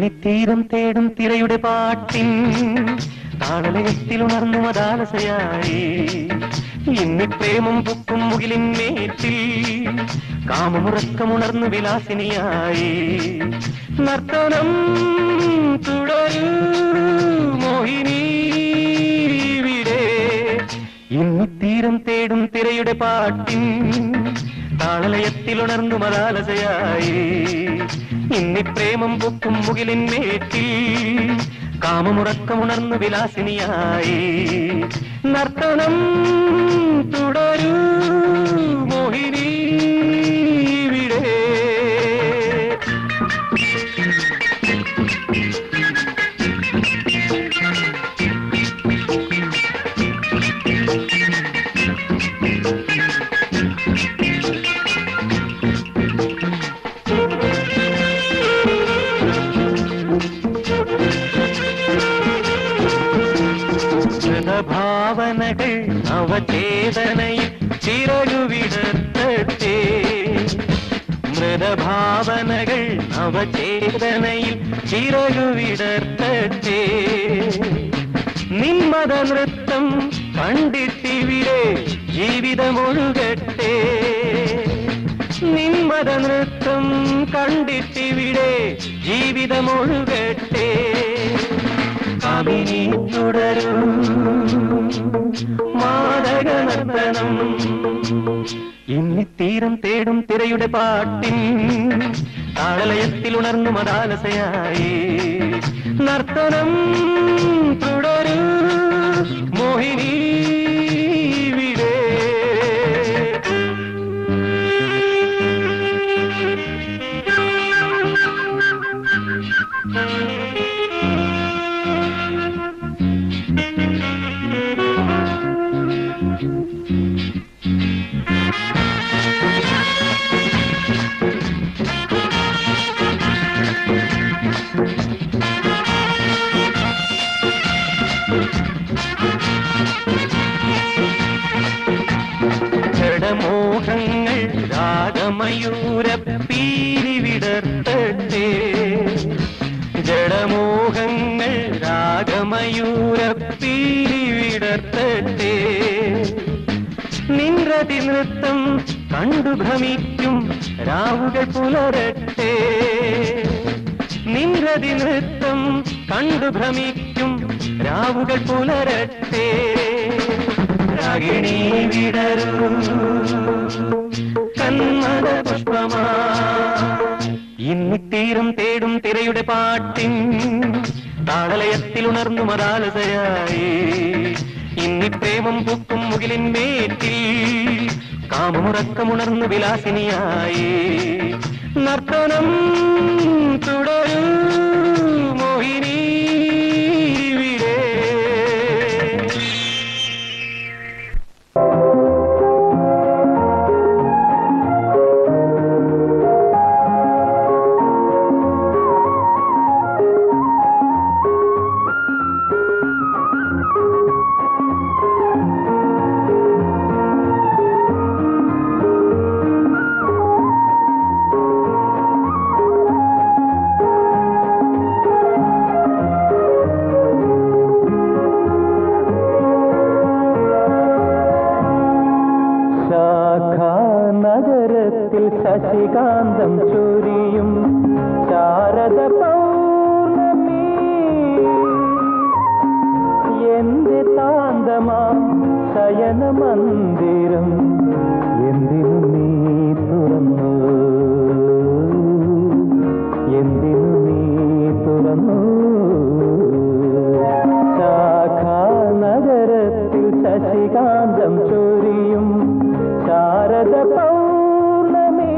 ഇന്നിത്തീരം തേടും തിരയുടെ പാട്ടിൻ താളലയത്തിൽ ഉണർന്നു മതാലസയായി ഇന്നി പ്രേമം പൊക്കും മുകിലിൻ മേറ്റിൽ കാമമുറക്കമുണർന്നു വിലാസിനിയായി നർത്തനം തുടരൂ മോഹിനി ഇവിടെ ഇന്നിത്തീരം തേടും തിരയുടെ പാട്ടിൻ താളലയത്തിൽ ഉണർന്നു മതാലസയായി ഇന്നി പ്രേമം പൊക്കും മുകിലിൻ മേറ്റിൽ കാമമുറക്കമുണർന്നു വിലാസിനിയായി നർത്തനം തുടരൂ മോഹിനി ഇവിടെ ഭാവനകൾ അവചേതനയിൽ ചിറകുവിടത്തേ മൃതഭാവനകൾ അവചേതനയിൽ ചിറകുവിടത്തേ നിന്മത നൃത്തം കണ്ടിട്ടിവിടെ ജീവിതമൊഴുകട്ടെ നിന്മത നൃത്തം കണ്ടിട്ടിവിടെ ജീവിതമൊഴുകട്ടെ കവിനി തുടരും മാതക നർത്തനം ഇന്നിത്തീരം തേടും തിരയുടെ പാട്ടിൻ താളലയത്തിൽ ഉണർന്നു മതാലസയായി നർത്തനം തുടരൂ മോഹിനി ഇവിടെ ജഡമോഹങ്ങൾ രാഗമയൂര പീലി വിടർത്തട്ടെ ജഡമോഹങ്ങൾ രാഗമയൂര പീലി വിടർത്തട്ടെ നിൻറതി നൃത്തം കണ്ടു ഭ്രമിക്കും രാവുകൾ പുലരട്ടെ നിൻറതി നൃത്തം കണ്ടു ഭ്രമിക്കും രാവുകൾ പുലരട്ടെ രാഗിണി വിടരൂ കന്മത പുഷ്പമാ ഇന്നിത്തീരം തേടും തിരയുടെ പാട്ടിൻ താളലയത്തിൽ ഉണർന്നു മതാലസയായി ഇന്നി പ്രേമം പൂക്കും മുകിലിൻ മേറ്റിൽ കാമമുറക്കമുണർന്നു വിലാസിനിയായി നർത്തനം തുടരൂ മോഹിനി ഇവിടെ ശാഖാനഗരത്തിൽ ശശികാന്തം ചൊരിയും ശാരദ പൗർണമി എന്റെ താന്തമാം ശയന മന്ദിരം എന്തിനു നീ തുറന്നു എന്തിനു നീ തുറന്നു ശാഖാനഗരത്തിൽ ശശികാന്തം ചൊരിയും ശാരദ പൗർണമി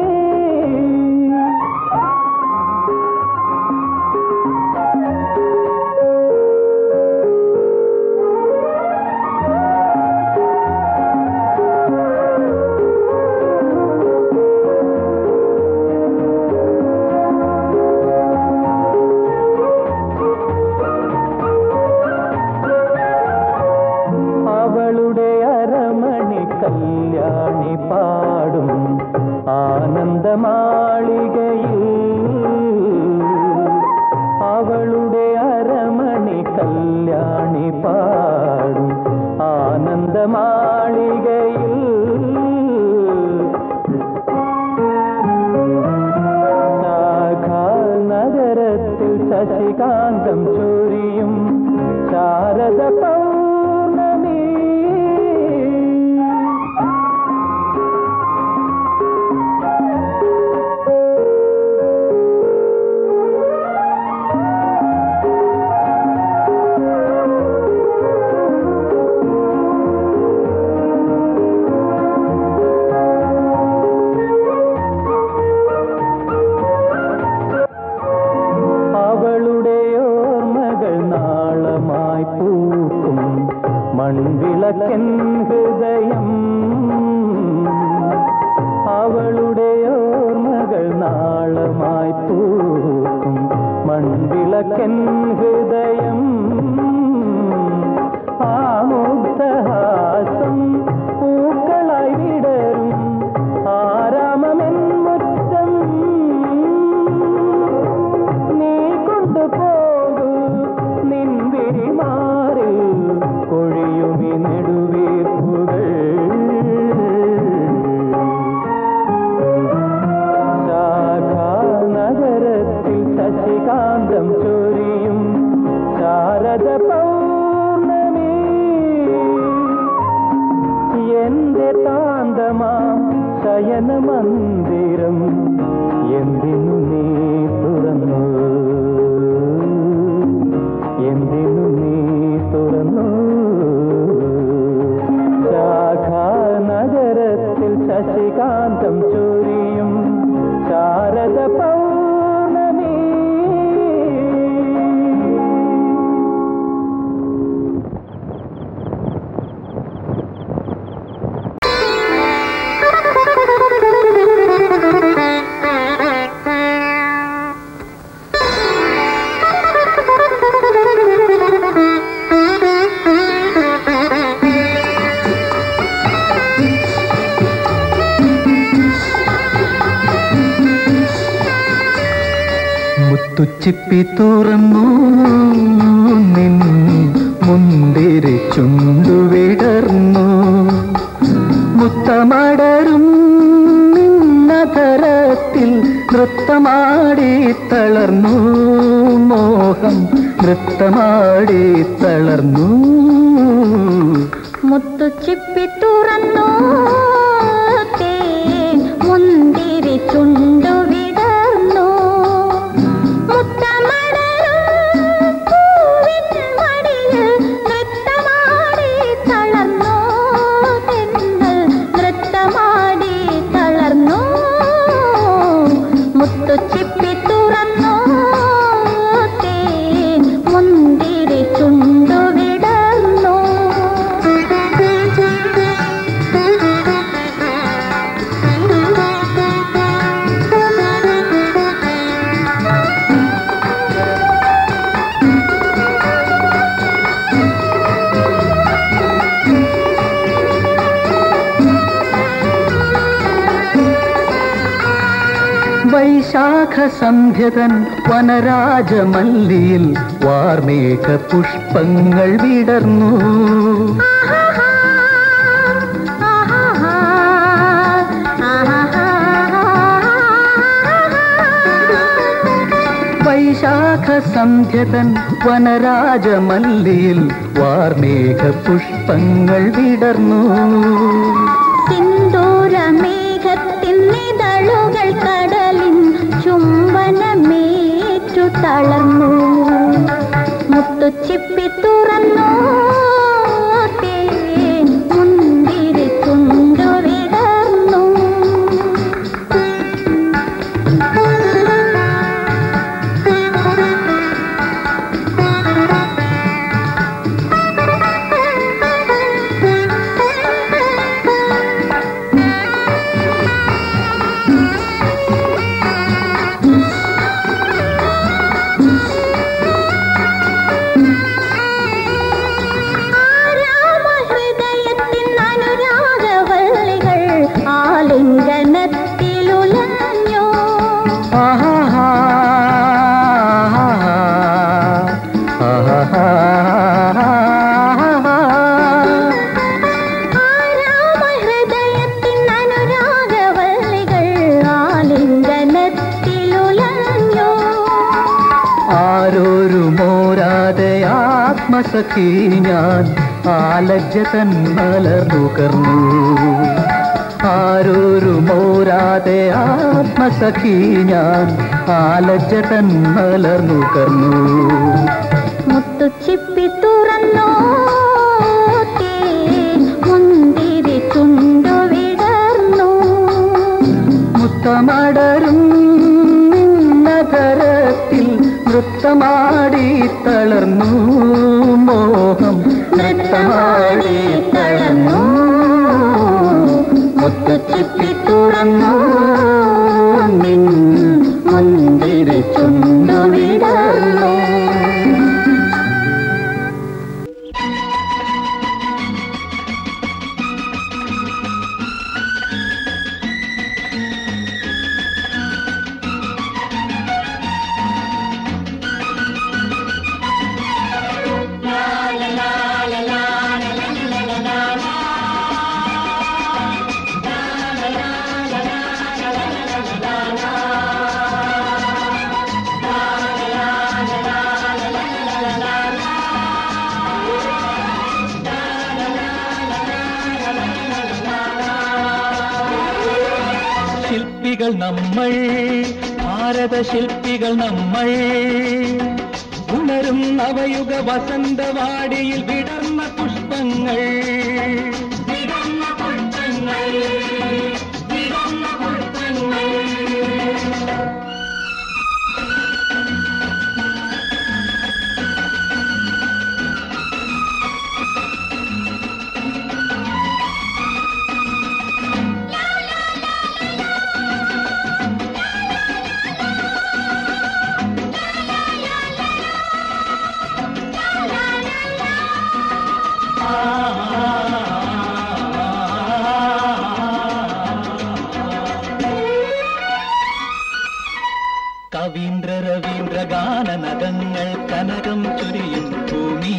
അവളുടെ അരമണി കല്യാണി പാടും ആനന്ദമാളികയിൽ മാളികയിൽ നഗരത്തിൽ ശശികാന്തം ചൊരിയും ശാരദ പൗർണമി അവളുടെ ഓർമ്മകൾ നാളമായി പൂക്കും മൺവിളക്കൻ ഹൃദയം അവളുടെ ഓർമ്മകൾ നാളമായി പൂക്കും മൺവിളക്കൻ ഹൃദയം ആമുഗ്ധഹാസം പൂക്കളായി വിടരും ആരാമമെൻ മുറ്റം നീ കൊണ്ടുപോകൂ നിൻവിരി മാറിൽ കൊഴിയുമി നെടുവീർപ്പുകൾ നഗരത്തിൽ ശശികാന്തം ചൊരിയും ശാരദ പൗർണമി എന്റെ താന്തമാം ശയന മന്ദിരം എന്തിനു നീ തുറന്നു എന്തിനു നീ തുറന്നു ശാഖാനഗരത്തിൽ ശശികാന്തം ചൊരിയും ശാരദ പൗർണമി മുത്തുച്ചിപ്പി തുറന്നു നിൻ മുന്തിരി ചുണ്ടുവിടർന്നു മുത്തമടരും നിന്നതരത്തിൽ നൃത്തമാടി തളർന്നു മോഹം നൃത്തമാടി തളർന്നു മുത്തു ചിപ്പി തുറന്നു തേൻ മുന്തിരി ചുണ്ടു വിടർന്നു മുത്തമടരും പൂവിൻ മടിയിൽ നൃത്തമാടി തളർന്നു തെന്നൽ നൃത്തമാടി തളർന്നു മുത്തു ചിപ്പി തുറന്നു തേൻ മുന്തിരി ചുണ്ടു വിടർന്നു വൈശാഖ സന്ധ്യതൻ വനരാജമല്ലിയിൽ വാർമേഘ പുഷ്പങ്ങൾ വിടർന്നു വൈശാഖ സന്ധ്യതൻ വനരാജമല്ലിയിൽ വാർമേഘ പുഷ്പങ്ങൾ വിടർന്നു സിന്ദൂരമേഘത്തിൻ നിതളുകൾ കടലിൻ ചുംബനമേറ്റു തളർന്നു മുത്തുച്ചിപ്പി തുറന്നു തേൻ മുന്തിരി ചുണ്ടു വിടർന്നു ആരാമഹൃദയത്തിൻ അനുരാഗവള്ളികൾ ആലിംഗനത്തിലുലഞ്ഞു ആഹാഹാ, ആഹാഹാ. ആത്മസഖി ഞാൻ ആലജ്ജ തൻ മലർന്നുകർന്നു ആരോരു മോരാതെ ആത്മസഖി ഞാൻ ആലജ്ജ തൻ മലർന്നുകർന്നു മുത്തുച്ചിപ്പി തുറന്നോ മുന്തിരി ചുണ്ടു വിടർന്നു മുത്തമടരും നഗരത്തിൽ നൃത്തമാടി തളർന്നു മോഹം നൃത്തമാടി തളർന്നു മുത്തച്ചിപ്പി തുറന്നു നിൻ മുന്തിരി ചുണ്ടു വിടർന്നു ശില്പികൾ നമ്മൾ ഭാരത ശില്പികൾ നമ്മൾ ഉണരും നവയുഗ വസന്തവാടിയിൽ വിടർന്ന പുഷ്പങ്ങൾ വിടർന്ന പുഷ്പങ്ങൾ വിടർന്ന പുഷ്പങ്ങൾ കവീന്ദ്ര രവീന്ദ്ര ഗാന നഗങ്ങൾ കനകം ചൊരിയും ഭൂമി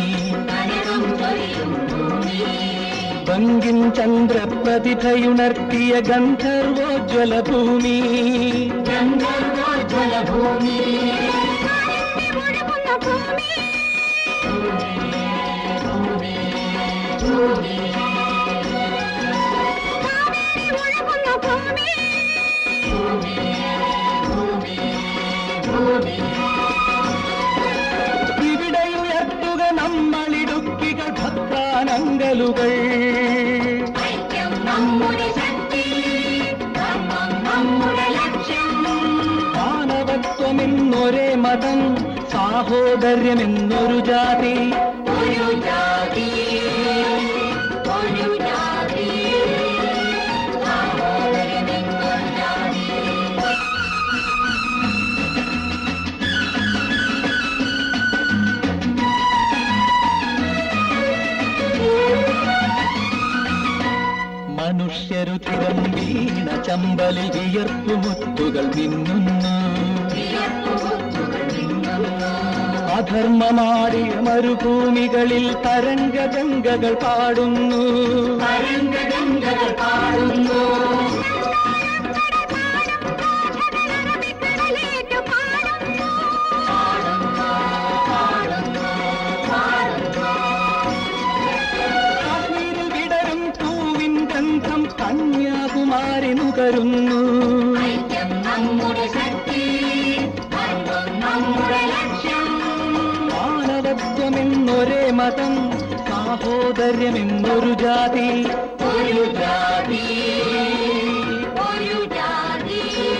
ബങ്കിൻ ചന്ദ്ര പ്രതിഭയുണർത്തിയ ഗന്ധർവോജ്വല ഭൂമി ഗന്ധർവോജ്വല ഭൂമി ഒഴുകുന്ന ഭൂമി കാവേരി ഒഴുകുന്ന ഭൂമി ഇവിടെയുയർത്തുക നമ്മളിടുക്കികൾ ഭക്താനങ്കലുകൾ നമ്മുടെ ശക്തി ധർമ്മം നമ്മുടെ ലക്ഷ്യം മാനവത്വമെന്നൊരേ മതം സാഹോദര്യമെന്നൊരു ജാതി ഒരു ജാതി ഒരു ജാതി സഹോദരമെന്നൊരു ജാതി മനുഷ്യരുതിരം വീണ ചമ്പലിൽ വിയർപ്പുമുത്തുകൾ മിന്നുന്നു അധർമ്മമാടിയ മരുഭൂമികളിൽ തരംഗഗംഗകൾ പാടുന്നു തരംഗഗംഗകൾ പാടുന്നു കടലേറ്റു പാടുന്നു കാശ്മീരിൽ വിടരും പൂവിൻ ഗന്ധം കന്യാകുമാരി നുകരുന്നു ഐക്യം നമ്മുടെ ശക്തി ധർമ്മം നമ്മുടെ ലക്ഷ്യം മാനവത്വമെന്നൊരേ മതം സാഹോദര്യമെന്നൊരു ജാതി ഒരു ജാതി ഒരു ജാതി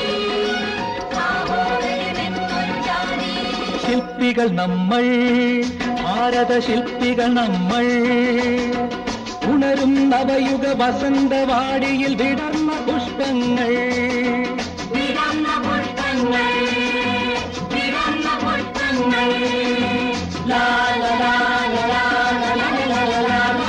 സഹോദരമെന്നൊരു ജാതി ശില്പികൾ നമ്മൾ ഭാരത ശില്പികൾ നമ്മൾ ഉണരും നവയുഗ വസന്തവാടിയിൽ വിടർന്ന പുഷ്പങ്ങൾ വിടർന്ന പുഷ്പങ്ങൾ വിടർന്ന പുഷ്പങ്ങൾ ലാ ലാ ലാ ലാ ലാ ലാ ലാ ലാ ലാ ലാ.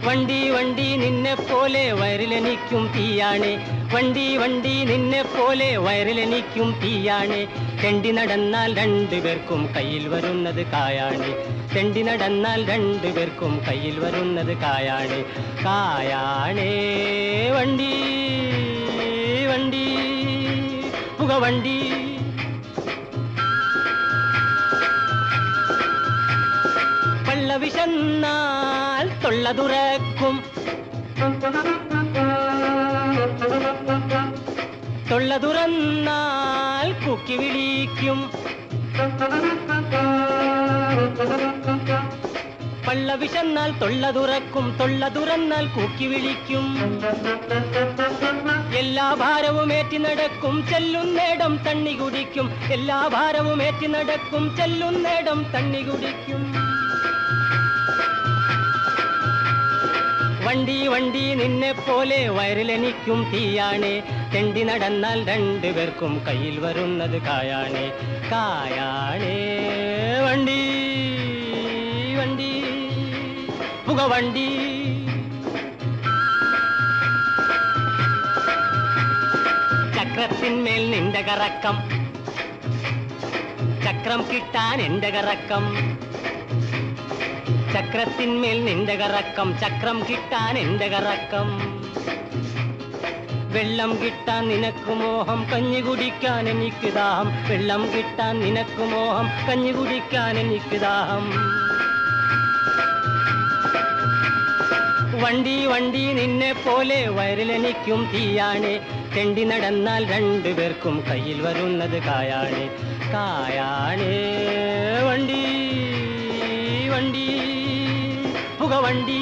വണ്ടി വണ്ടി നിന്നെ പോലെ വയറിലെനിക്കും തീയാണ് വണ്ടി വണ്ടി നിന്നെ പോലെ വയറിലെനിക്കും തീയാണ് തെണ്ടി നടന്നാൽ രണ്ടുപേർക്കും കയ്യിൽ വരുന്നത് കായാണ് തെണ്ടി നടന്നാൽ രണ്ടുപേർക്കും കയ്യിൽ വരുന്നത് കായാണ് കായാണേ വണ്ടി വണ്ടി പുകവണ്ടി പള്ള വിശന്നാൽ തൊള്ള തുറക്കും തൊള്ള തുറന്നാൽ കുക്കി വിളിക്കും പള്ള വിശന്നാൽ തൊള്ള തുറക്കും തൊള്ള തുറന്നാൽ കൂക്കി വിളിക്കും എല്ലാ ഭാരവും ഏറ്റി നടക്കും ചെല്ലുന്നേടം തണ്ണി കുടിക്കും എല്ലാ ഭാരവും ഏറ്റി നടക്കും ചെല്ലുന്നേടം തണ്ണി കുടിക്കും വണ്ടി വണ്ടി നിന്നെ പോലെ വയറിലെനിക്കും തീയാണ് തെണ്ടി നടന്നാൽ രണ്ടുപേർക്കും കയ്യിൽ വരുന്നത് കായാണ് കായാണ് വണ്ടി വണ്ടി പുകവണ്ടി ചക്രത്തിന്മേൽ നിന്റെ കറക്കം ചക്രം കിട്ടാൻ എന്റെ കറക്കം ചക്രത്തിന്മേൽ നിന്റെ കറക്കം ചക്രം കിട്ടാൻ എന്റെ കറക്കം വെള്ളം കിട്ടാൻ നിനക്ക് മോഹം കഞ്ഞി കുടിക്കാൻ എനിക്ക് ദാഹം വെള്ളം കിട്ടാൻ നിനക്ക് മോഹം കഞ്ഞി കുടിക്കാൻ എനിക്ക് ദാഹം വണ്ടി വണ്ടി നിന്നെ പോലെ വയറിലെനിക്കും തീയാണ് തെണ്ടി നടന്നാൽ രണ്ടുപേർക്കും കയ്യിൽ വരുന്നത് കായാണ് കായാണ് വണ്ടി വണ്ടി പുകവണ്ടി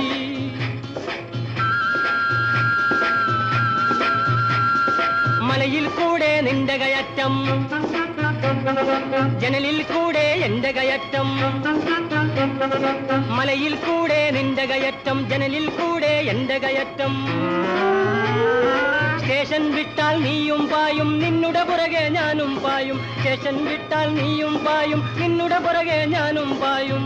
മലയിൽ കൂടെ നിന്റെ കയറ്റം ജനലിൽ കൂടെ എന്റെ കയറ്റം മലയിൽ കൂടെ നിന്റെ കയറ്റം ജനലിൽ കൂടെ എന്റെ കയറ്റം സ്റ്റേഷൻ വിട്ടാൽ നീയും പായും നിന്നുടെ പുറകെ ഞാനും പായും സ്റ്റേഷൻ വിട്ടാൽ നീയും പായും നിന്നുടെ പുറകെ ഞാനും പായും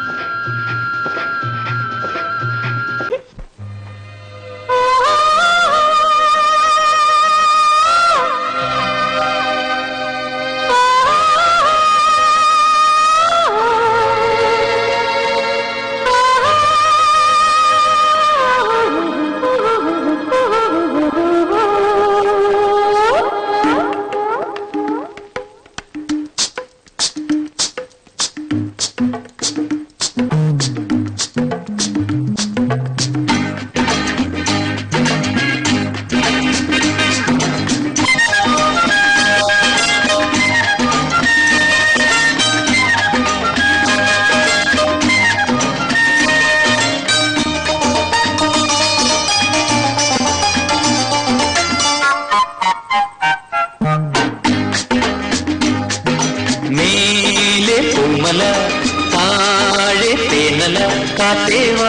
മേലെ പൂമല താഴെ തേനല കാത്തേവാ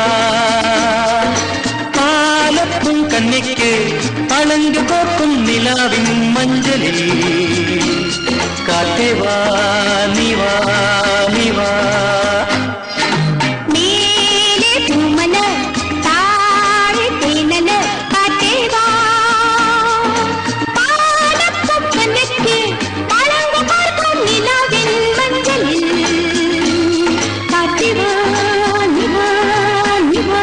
പാലപ്പും കണ്ണിക്ക് അളങ്കു കോക്കും നിലാവിൻ മഞ്ചലിൽ കാത്തേവാ നിവാ നിവാ മേലെ പൂമല താഴെ തേനല കാറ്റേവാ പാടത്തും കണ്ണയ്ക്ക് പളങ്കു പാർക്കും നിലാവിൻ മഞ്ചലിൽ കാറ്റേവാ നിവാ നിവാ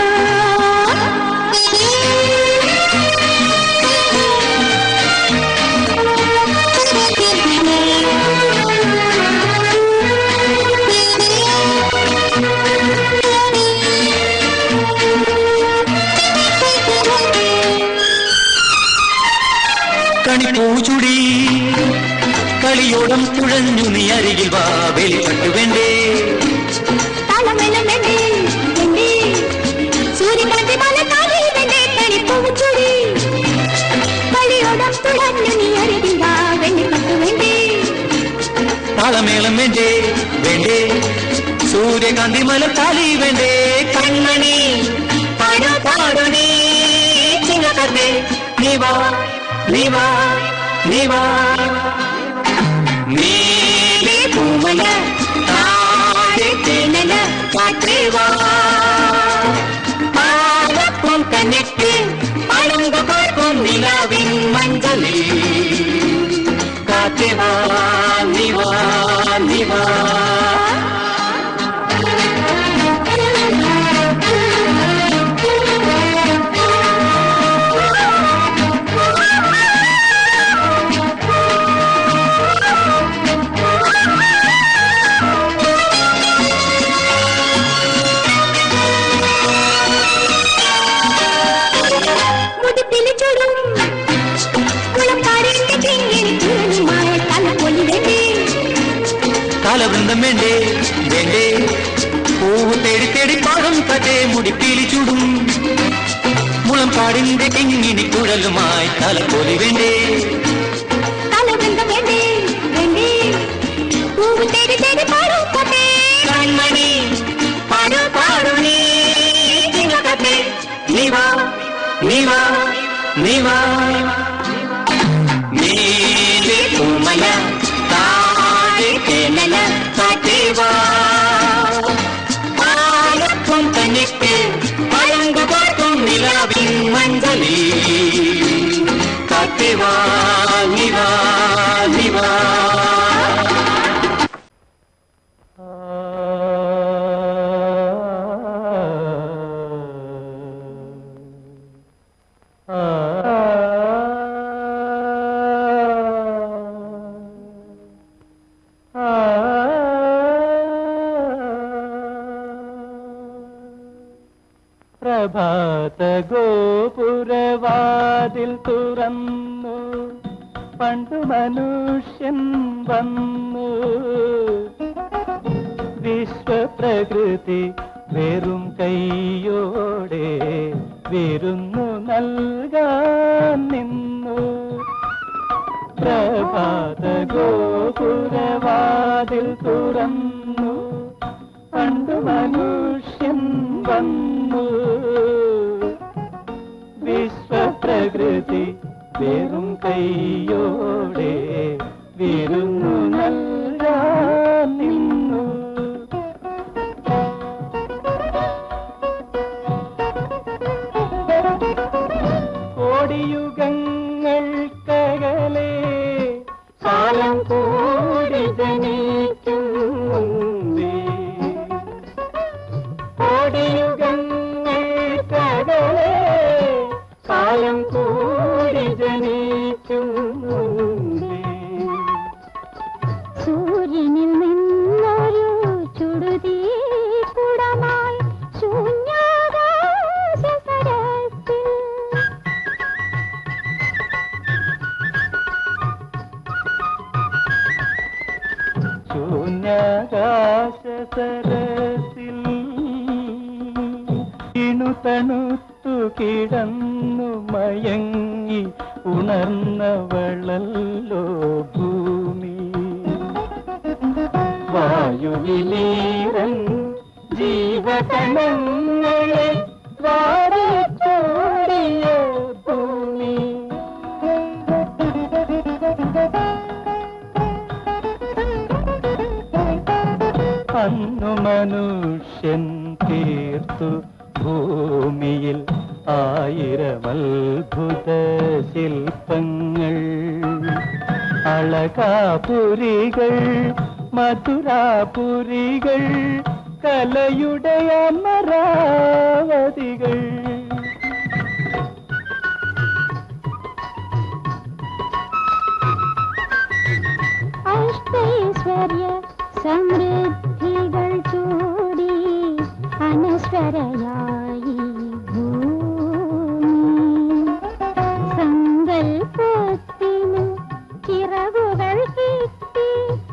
കണിപ്പൂചുടി കളിയോടം തുഴഞ്ഞു നീ അരികിൽ വാ വെളിപ്പെട്ടു വേണ്ടേ താളമെല്ലാം വേണ്ടേ വേണ്ടേ സൂര്യകാന്തി മല താഴെ വേണ്ടേ കണിപ്പൂച്ചുടി കളിയോടം തുഴഞ്ഞു നീ അരികിൽ വാ വെള്ളിപ്പട്ടു വേണ്ടേ താളമേളം വേണ്ടേ വേണ്ടേ സൂര്യകാന്തി മലത്താലി വേണ്ടേ കണ്ണണി പാടു പാടു നീ ചിങ്ങക്കത്തെ നീ വാ നീ വാ നീ വാ നീലേ പൂമല താഴെ തേനല കാറ്റേ വാ പാലപ്പൂ കനിക്ക് പളുങ്ക് കോർക്കും നിലാവിൻ മഞ്ചലിൽ കാറ്റേ വാ നീ വാ നീ വാ മുടിപ്പില് ചുടും കുളപ്പാടിന്റെ കിങ്ങിണി ചുരുളുമായ തലപ്പൊലി വേണ്ടേ കാലവൃന്ദം വേണ്ടേ വേണ്ടേ പൂവ് തേടി തേടി പാടും കഥേ മുടിപ്പീലി ചൂടും മുളം കാടിന്റെ കിങ്ങിനി കുഴലുമായി തലപ്പൊലി വേണ്ടേ തലവൃന്ദം വേണ്ടേ വേണ്ടേ പൂവ് തേടി തേടി പാടും കഥേ കൺമണി പാടു പാടു നീ ചിങ്ങക്കത്തെ നീ വാ നീ വാ നീ വാ നീലി പൂമല താഴെ കേനല കാറ്റേ വാ പാലക്കും കനിക്ക് പഴങ്കു പാർക്കും നിലാവിൻ മഞ്ചലി കാറ്റേ വാ നീ വാ നീ വാ പ്രഭാത ഗോപുരവാതിൽ തുറന്നു പണ്ടു മനുഷ്യൻ വന്നു വിശ്വപ്രകൃതി വെറും കൈയോടെ വിരുന്നു നൽകാൻ നിന്നു പ്രഭാത ഗോപുരവാതിൽ തുറന്നു പണ്ടു മനുഷ്യൻ വന്നു വിശ്വപ്രകൃതി വെറും കൈയോടെ വിരുന്നു നൽകാൻ നിന്നു കോടിയുഗങ്ങൾക്കകലെ കാലം കൂടി ജനിക്കും മുമ്പേ കോടിയുഗങ്ങൾക്കകലെ കാലം കൂടി ജനിക്കും മുമ്പേ സൂര്യനിൽ നിന്നൊരു ചുടുതീ കുടമായി ശൂന്യാകാശ സരസിൽ ശൂന്യാകാശസരസിൽ ഇണു തണുത്തു കിടന്നു മയങ്ങി ഉണർന്നവളല്ലോ ഭൂമി വായുവിലീരൻ ജീവകണങ്ങളെ വാരിച്ചോടിയ ഭൂമി അന്നു മനുഷ്യൻ തീർത്തു ഭൂമിയിൽ ആയിരം അത്ഭുത ശില്പങ്ങൾ അളകാപുരികൾ മധുരാപുരികൾ കലയുടെ അമരാവതികൾ അഷ്ടൈശ്വര്യ സമൃദ്ധികൾ ചൂടി അനശ്വരയായി ഭൂമി സങ്കൽപ്പത്തിനു ചിറകുകൾ കിട്ടി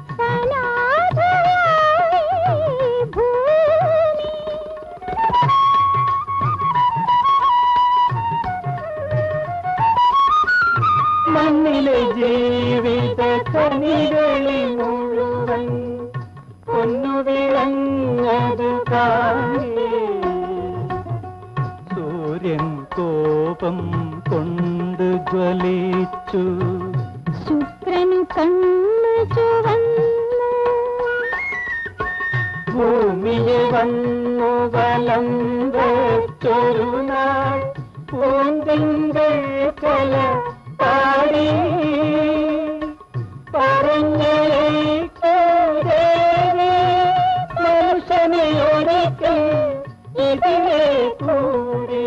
സനാഥയായി ഭൂമി മണ്ണിലെ ജീവിത കനികളിൽ മുഴുവൻ പൊന്നു വിളങ്ങത് കാണേ സൂര്യൻ കോപം കൊണ്ട് ജ്വലിച്ചു ശുക്രനു കണ്ണു ചുവന്നു ഭൂമിയെ വന്നു വലം വെച്ചൊരു നാൾ തിങ്കൾ കല പാടി പറഞ്ഞേക്കോരേവി മനുഷ്യനെ ഒരിക്കൽ ഇതിലെ കൂടി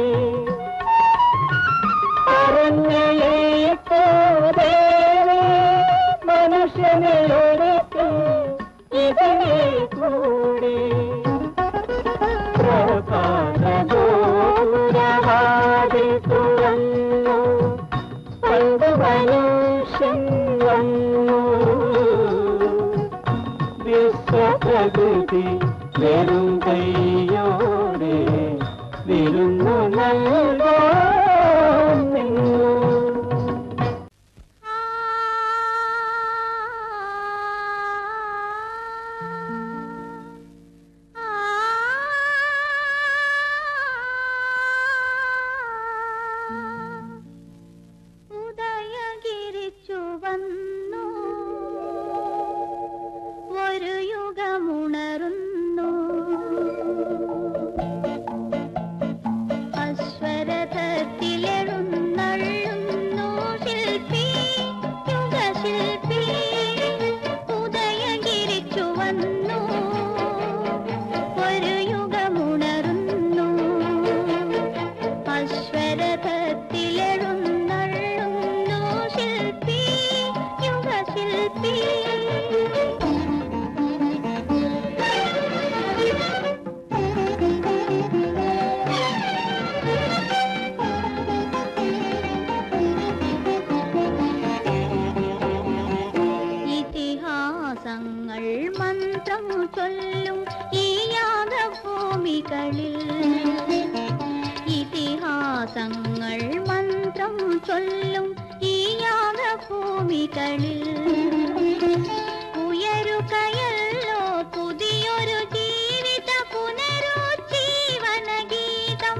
പറഞ്ഞേക്കോരേവി മനുഷ്യനെ ഒരിക്കൽ ഇതിലെ കൂടി പ്രഭാതഗോപുരവാതിൽ തുറന്നു പണ്ട് മനുഷ്യൻ വന്നു വിശ്വപ്രകൃതി വെറും കൈയോടെ വിരുന്നു നൽകാൻ നിന്നു ഉദയഗിരിച്ചു വന്നു ഒരു യുഗമുണരുന്നു അശ്വരഥത്തിലെഴുന്നള്ളുന്നു ശില്പി യുഗശില്പി ഉദയഗിരിച്ചു വന്നു ഒരു യുഗമുണരുന്നു അശ്വരഥത്തിലെഴുന്നള്ളുന്നു ശില്പി യുഗശില്പി ഇതിഹാസങ്ങൾ മന്ത്രം ചൊല്ലും ഈ യാഗഭൂമികളിൽ ഇതിഹാസങ്ങൾ മന്ത്രം ചൊല്ലും ഈ യാഗഭൂമികളിൽ ഉയരുകയല്ലോ പുതിയൊരു ജീവിത പുനരുജ്ജീവന ഗീതം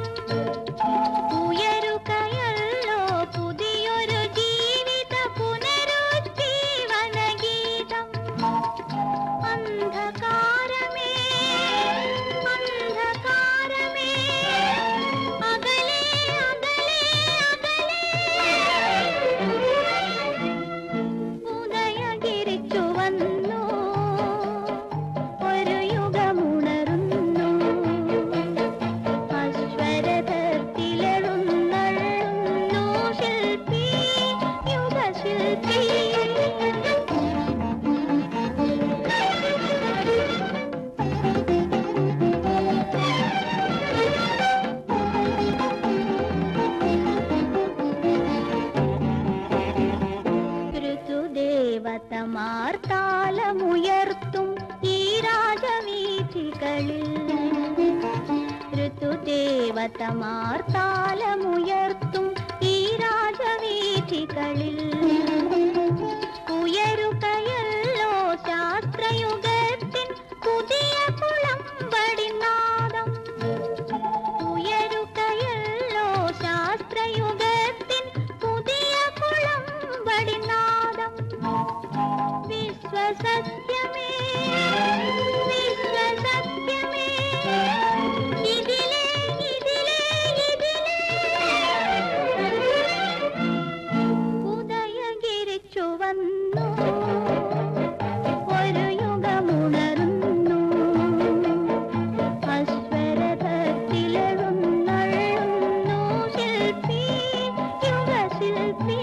ഉയരുകയല്ലോ പുതിയൊരു ജീവിത പുനരുജ്ജീവന ഗീതം അന്ധകാരമേ അന്ധകാരമേ അകലെ അകലെ അകലെ ഉദയഗിരിച്ചു വന്നു ഒരു യുഗമുണരുന്നു അശ്വരഥത്തിലെഴുന്നള്ളുന്നു ശില്പി യുഗശില്പി ഋതുദേവതമാർ താലമുയർത്തും ഈ രാജവീഥികളിൽ ഋതുദേവതമാർ താലമുയർത്തും ഈ രാജവീഥികളിൽ ഉയരുകയല്ലോ ശാസ്ത്രയുഗത്തിൻ പുതിയ കുളമ്പടിനാദം ഉയരുകയല്ലോ ശാസ്ത്രയുഗത്തിൻ പുതിയ കുളമ്പടിനാദം വിശ്വസത്യമേ വിശ്വസത്യമേ ഇതിലേ ഇതിലേ ഇതിലേ ഉദയഗിരിച്ചു വന്നു ഒരു യുഗമുണരുന്നു അശ്വരഥത്തിലെഴുന്നള്ളുന്നു ശില്പി യുഗശില്പി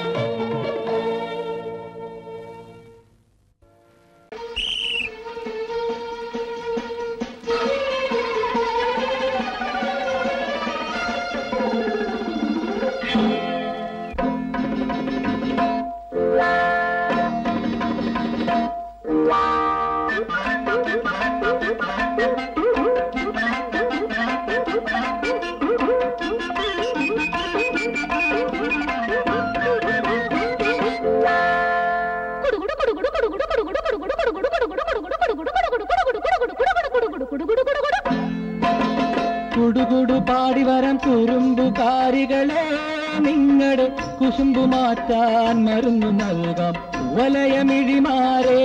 കുടുകുടു പാടി വരം കുറുമ്പുകാരികളെ നിങ്ങളുടെ കുശുമ്പു മാറ്റാൻ മരുന്നു നൽകാം വലയമിഴിമാരേ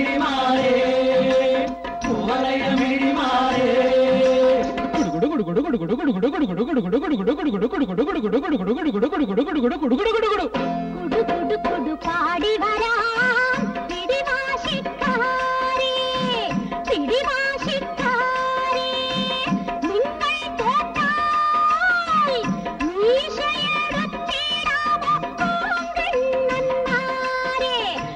വലയമിഴിമാരേ വലയമിഴിമാരേ കുടുകുടു കുടുകുടു കുടു കുടു കുടു പാടി വരാം പിടിവാശിക്കാരേ പിടിവാശിക്കാരേ നിങ്ങൾ തോറ്റാൽ മീശയെടുത്തിടാമോ കോങ്കണ്ണന്മാരേ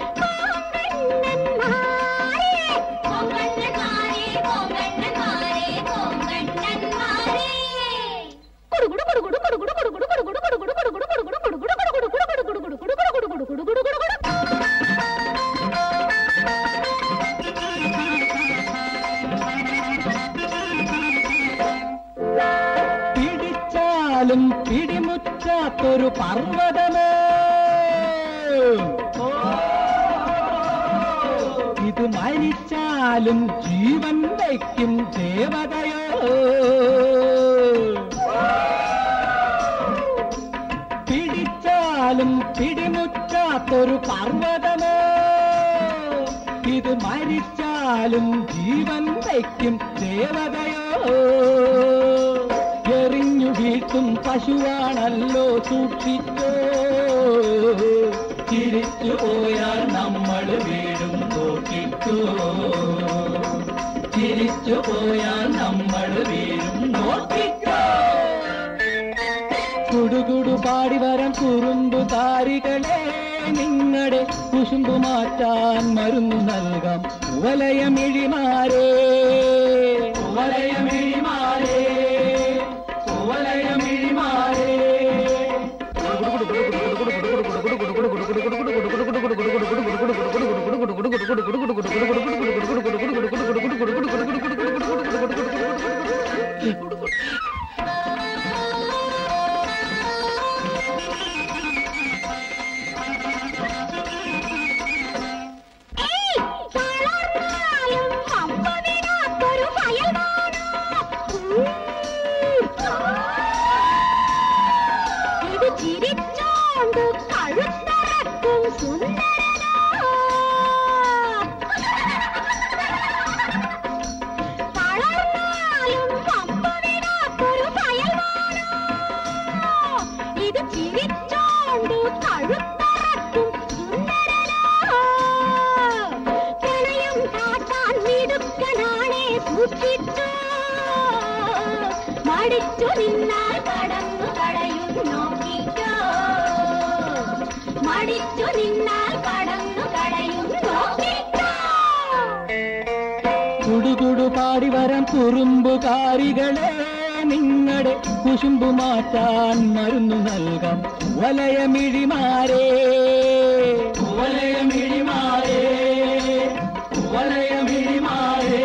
കോങ്കണ്ണന്മാരേ കോങ്കണ്ണന്മാരേ കോങ്കണ്ണന്മാരേ കോങ്കണ്ണന്മാരേ കുടു കുടു കുടു കുടു കുടു കുടു കുടു കുടു കുടു കുടു കുടു കുടു കുടു കുടു കുടു പിടിച്ചാലും പിടിമുറ്റാത്തൊരു പർവ്വതമോ ഇത് മരിച്ചാലും ജീവൻ വയ്ക്കും ദേവതയോ പിടിച്ചാലും പിടിമുറ്റാത്തൊരു പർവ്വതമോ ഇത് മരിച്ചാലും ജീവൻ വയ്ക്കും ദേവതയോ എറിഞ്ഞു വീട്ടും പശുവാണല്ലോ സൂക്ഷിച്ചോ തിരിച്ചു പോയാൽ നമ്മൾ വീടും നോക്കിക്കോ തിരിച്ചു പോയാൽ നമ്മൾ വീടും നോക്കിക്കോ കുടുകുടു പാടി വരം കുറുമ്പു താരികളെ നിങ്ങളുടെ കുശുമ്പു മാറ്റാൻ മരുന്നു നൽകാം വലയമിഴിമാരേ വലയമിഴിമാരേ വലയമിഴിമാരേ ഏയ് വളർന്നാലും അമ്പതിനാത്തൊരു ഫയൽവാനോ ഇത് ചിരിച്ചോണ്ട് കഴുത്തറക്കും സുന്ദരനോ വളർന്നാലും അമ്പതിനാത്തൊരു ഫയൽവാനോ ഇത് ചിരിച്ചോണ്ട് കഴുത്തറക്കും സുന്ദരനോ പ്രണയം കാട്ടാൻ മിടുക്കനാണേ സൂക്ഷിച്ചോ മടിച്ചു നിന്നാൽ കടന്നു കളയും നോക്കിക്കോ മടിച്ചു നിന്നാൽ കടന്നു കളയും നോക്കിക്കോ കുടുകുടു പാടി വരം കുറുമ്പുകാരികളെ നിങ്ങളുടെ കുശുമ്പു മാറ്റാൻ മരുന്നു നൽകാം വലയമിഴിമാരേ വലയമിഴിമാരേ വലയമിഴിമാരേ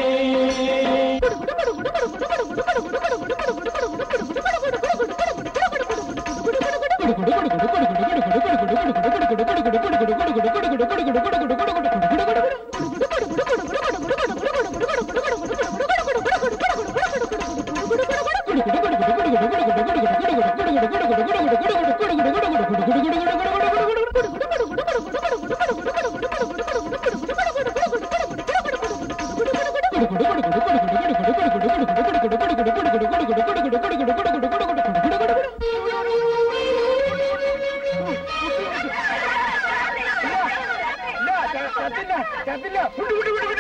ചത്തില്ല ചത്തില്ല